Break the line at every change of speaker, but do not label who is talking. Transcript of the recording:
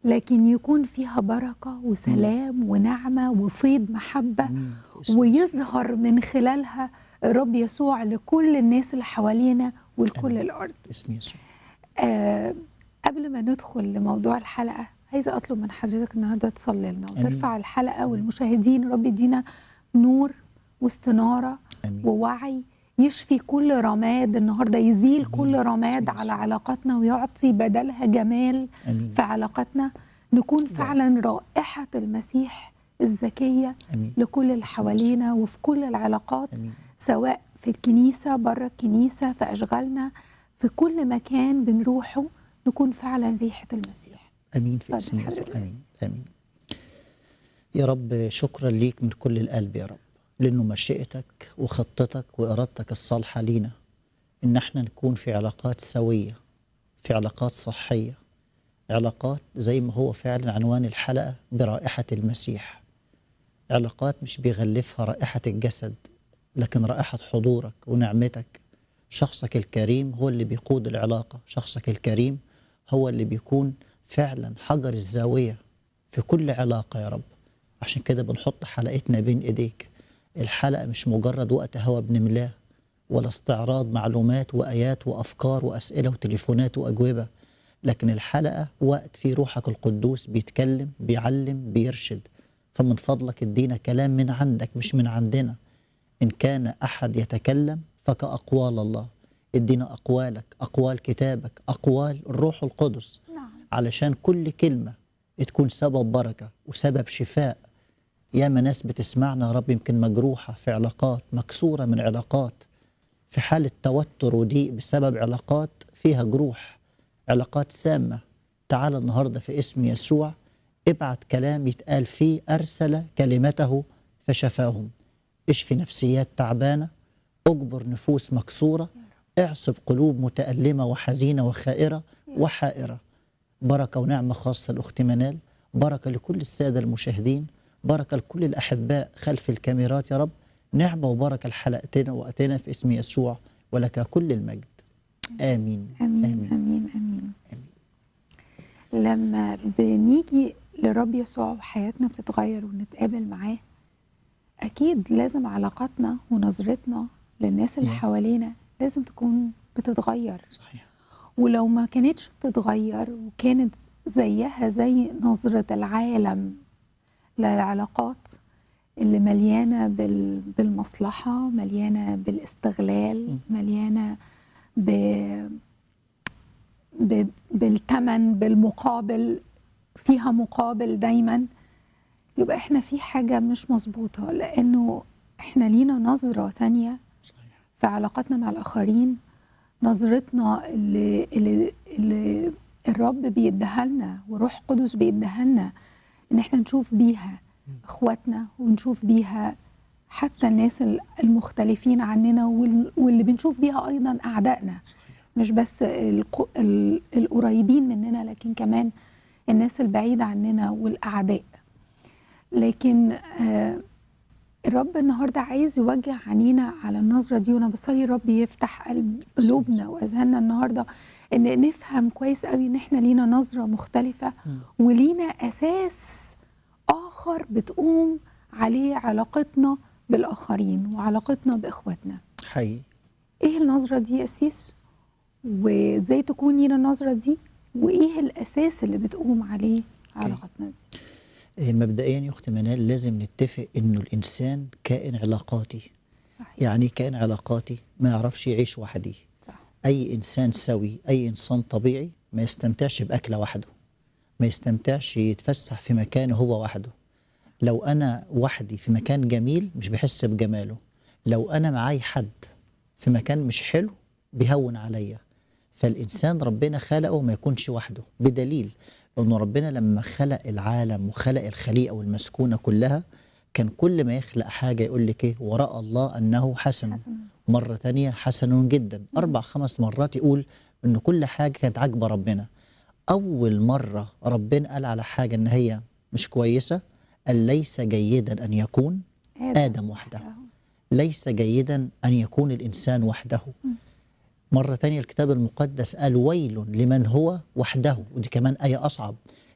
لكن يكون فيها بركة وسلام ونعمة وفيض محبة
آمين. في اسم
ويظهر من خلالها الرب يسوع لكل الناس اللي حوالينا ولكل
آمين.
الأرض
اسم يسوع
آه قبل ما ندخل لموضوع الحلقة عايزة أطلب من حضرتك النهاردة تصلي لنا
آمين.
وترفع الحلقة والمشاهدين رب يدينا نور واستنارة
امين
ووعي يشفي كل رماد النهاردة يزيل
آمين.
كل رماد
بسم
على
يسوع.
علاقاتنا ويعطي بدلها جمال
امين
في علاقاتنا نكون فعلا رائحة المسيح الزكية
امين
لكل اللي حوالينا وفي كل العلاقات
امين
سواء في الكنيسة بره الكنيسة في أشغالنا في كل مكان بنروحه نكون فعلا ريحة المسيح
امين في
اتفضل
اسم يسوع
حضرتك
امين امين يا رب شكرا ليك من كل القلب يا رب لانه مشيئتك وخطتك وارادتك الصالحه لينا ان احنا نكون في علاقات سويه في علاقات صحيه علاقات زي ما هو فعلا عنوان الحلقه برائحه المسيح علاقات مش بيغلفها رائحه الجسد لكن رائحه حضورك ونعمتك شخصك الكريم هو اللي بيقود العلاقه شخصك الكريم هو اللي بيكون فعلا حجر الزاويه في كل علاقه يا رب عشان كده بنحط حلقتنا بين ايديك الحلقه مش مجرد وقت هوا بنملاه ولا استعراض معلومات وايات وافكار واسئله وتليفونات واجوبه لكن الحلقه وقت في روحك القدوس بيتكلم بيعلم بيرشد فمن فضلك ادينا كلام من عندك مش من عندنا ان كان احد يتكلم فكاقوال الله ادينا اقوالك اقوال كتابك اقوال الروح القدس
نعم
علشان كل كلمة تكون سبب بركة وسبب شفاء ياما ناس بتسمعنا يا رب يمكن مجروحة في علاقات مكسورة من علاقات في حالة توتر وضيق بسبب علاقات فيها جروح علاقات سامة تعال النهاردة في اسم يسوع ابعت كلام يتقال فيه أرسل كلمته فشفاهم اشفي نفسيات تعبانة اجبر نفوس مكسورة اعصب قلوب متألمة وحزينة وخائرة وحائرة بركة ونعمة خاصة لأخت منال بركة لكل السادة المشاهدين بركة لكل الأحباء خلف الكاميرات يا رب نعمة وبركة لحلقتنا وقتنا في اسم يسوع ولك كل المجد آمين
أمين أمين أمين, أمين. لما بنيجي لرب يسوع وحياتنا بتتغير ونتقابل معاه أكيد لازم علاقاتنا ونظرتنا للناس اللي
Yeah.
حوالينا لازم تكون بتتغير
صحيح
ولو ما كانتش بتتغير وكانت زيها زي نظرة العالم للعلاقات اللي مليانة بال- بالمصلحة مليانة بالاستغلال مليانة ب... ب... بالتمن بالمقابل فيها مقابل دايما يبقى احنا في حاجة مش مظبوطة لأنه احنا لينا نظرة تانية
صحيح
في علاقاتنا مع الآخرين نظرتنا اللي, اللي, اللي الرب بيديها لنا وروح قدس بيديها لنا إن احنا نشوف بيها إخواتنا ونشوف بيها حتى الناس المختلفين عننا وال- واللي بنشوف بيها أيضا أعدائنا مش بس الق- ال- القريبين مننا لكن كمان الناس البعيدة عننا والأعداء لكن آه الرب النهارده عايز يوجه عينينا على النظره دي وانا بصلي الرب يفتح قلب قلوبنا واذهاننا النهارده ان نفهم كويس قوي ان احنا لينا نظره مختلفه ولينا اساس اخر بتقوم عليه علاقتنا بالاخرين وعلاقتنا باخواتنا
حقيقي
ايه النظره دي يا اسيس وازاي تكون لينا النظره دي وايه الاساس اللي بتقوم عليه علاقتنا دي
إيه، مبدئيا يا أخت منال لازم نتفق إنه الإنسان كائن علاقاتي
صحيح
يعني إيه كائن علاقاتي ما يعرفش يعيش وحده
صح
أي إنسان سوي أي إنسان طبيعي ما يستمتعش بأكلة وحده ما يستمتعش يتفسح في مكان هو وحده لو أنا وحدي في مكان جميل مش بحس بجماله لو أنا معاي حد في مكان مش حلو بيهون عليا فالإنسان ربنا خلقه ما يكونش وحده بدليل أنه ربنا لما خلق العالم وخلق الخليقة والمسكونة كلها كان كل ما يخلق حاجة يقول لك إيه وراء الله أنه حسن
حسن.
مرة تانية حسن جدا أربع خمس مرات يقول إن كل حاجة كانت عاجبة ربنا أول مرة ربنا قال على حاجة إن هي مش كويسة قال ليس جيدا أن يكون آدم وحده ليس جيدا أن يكون الإنسان وحده مرة تانية الكتاب المقدس قال ويل لمن هو وحده ودي كمان آية أصعب